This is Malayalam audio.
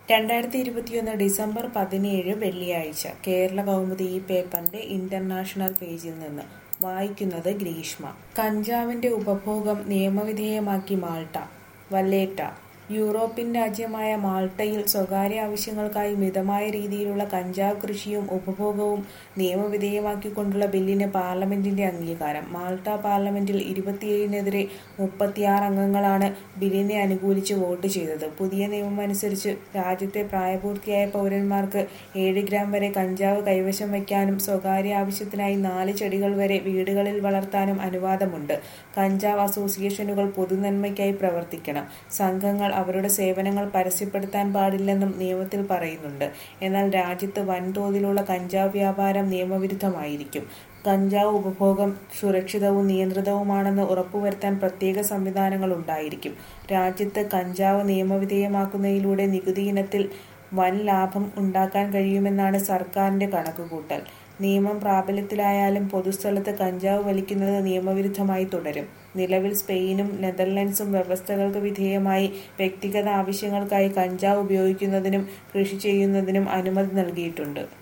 രണ്ടായിരത്തി ഇരുപത്തിയൊന്ന് ഡിസംബർ പതിനേഴ് വെള്ളിയാഴ്ച കേരള കൗമുദി ഈ പേപ്പറിന്റെ ഇന്റർനാഷണൽ പേജിൽ നിന്ന് വായിക്കുന്നത് ഗ്രീഷ്മ കഞ്ചാവിന്റെ ഉപഭോഗം നിയമവിധേയമാക്കി മാൾട്ട വല്ലേറ്റ യൂറോപ്യൻ രാജ്യമായ മാൾട്ടയിൽ സ്വകാര്യ ആവശ്യങ്ങൾക്കായി മിതമായ രീതിയിലുള്ള കഞ്ചാവ് കൃഷിയും ഉപഭോഗവും നിയമവിധേയമാക്കിക്കൊണ്ടുള്ള ബില്ലിന് പാർലമെന്റിന്റെ അംഗീകാരം മാൾട്ട പാർലമെന്റിൽ ഇരുപത്തിയേഴിനെതിരെ മുപ്പത്തിയാറ് അംഗങ്ങളാണ് ബില്ലിനെ അനുകൂലിച്ച് വോട്ട് ചെയ്തത് പുതിയ നിയമമനുസരിച്ച് രാജ്യത്തെ പ്രായപൂർത്തിയായ പൗരന്മാർക്ക് ഏഴ് ഗ്രാം വരെ കഞ്ചാവ് കൈവശം വയ്ക്കാനും സ്വകാര്യ ആവശ്യത്തിനായി നാല് ചെടികൾ വരെ വീടുകളിൽ വളർത്താനും അനുവാദമുണ്ട് കഞ്ചാവ് അസോസിയേഷനുകൾ പൊതുനന്മയ്ക്കായി പ്രവർത്തിക്കണം സംഘങ്ങൾ അവരുടെ സേവനങ്ങൾ പരസ്യപ്പെടുത്താൻ പാടില്ലെന്നും നിയമത്തിൽ പറയുന്നുണ്ട് എന്നാൽ രാജ്യത്ത് വൻതോതിലുള്ള കഞ്ചാവ് വ്യാപാരം നിയമവിരുദ്ധമായിരിക്കും കഞ്ചാവ് ഉപഭോഗം സുരക്ഷിതവും നിയന്ത്രിതവുമാണെന്ന് ഉറപ്പുവരുത്താൻ പ്രത്യേക സംവിധാനങ്ങൾ ഉണ്ടായിരിക്കും രാജ്യത്ത് കഞ്ചാവ് നിയമവിധേയമാക്കുന്നതിലൂടെ നികുതി ഇനത്തിൽ വൻ ലാഭം ഉണ്ടാക്കാൻ കഴിയുമെന്നാണ് സർക്കാരിന്റെ കണക്കുകൂട്ടൽ നിയമം പ്രാബല്യത്തിലായാലും പൊതുസ്ഥലത്ത് കഞ്ചാവ് വലിക്കുന്നത് നിയമവിരുദ്ധമായി തുടരും നിലവിൽ സ്പെയിനും നെതർലൻഡ്സും വ്യവസ്ഥകൾക്ക് വിധേയമായി വ്യക്തിഗത ആവശ്യങ്ങൾക്കായി കഞ്ചാവ് ഉപയോഗിക്കുന്നതിനും കൃഷി ചെയ്യുന്നതിനും അനുമതി നൽകിയിട്ടുണ്ട്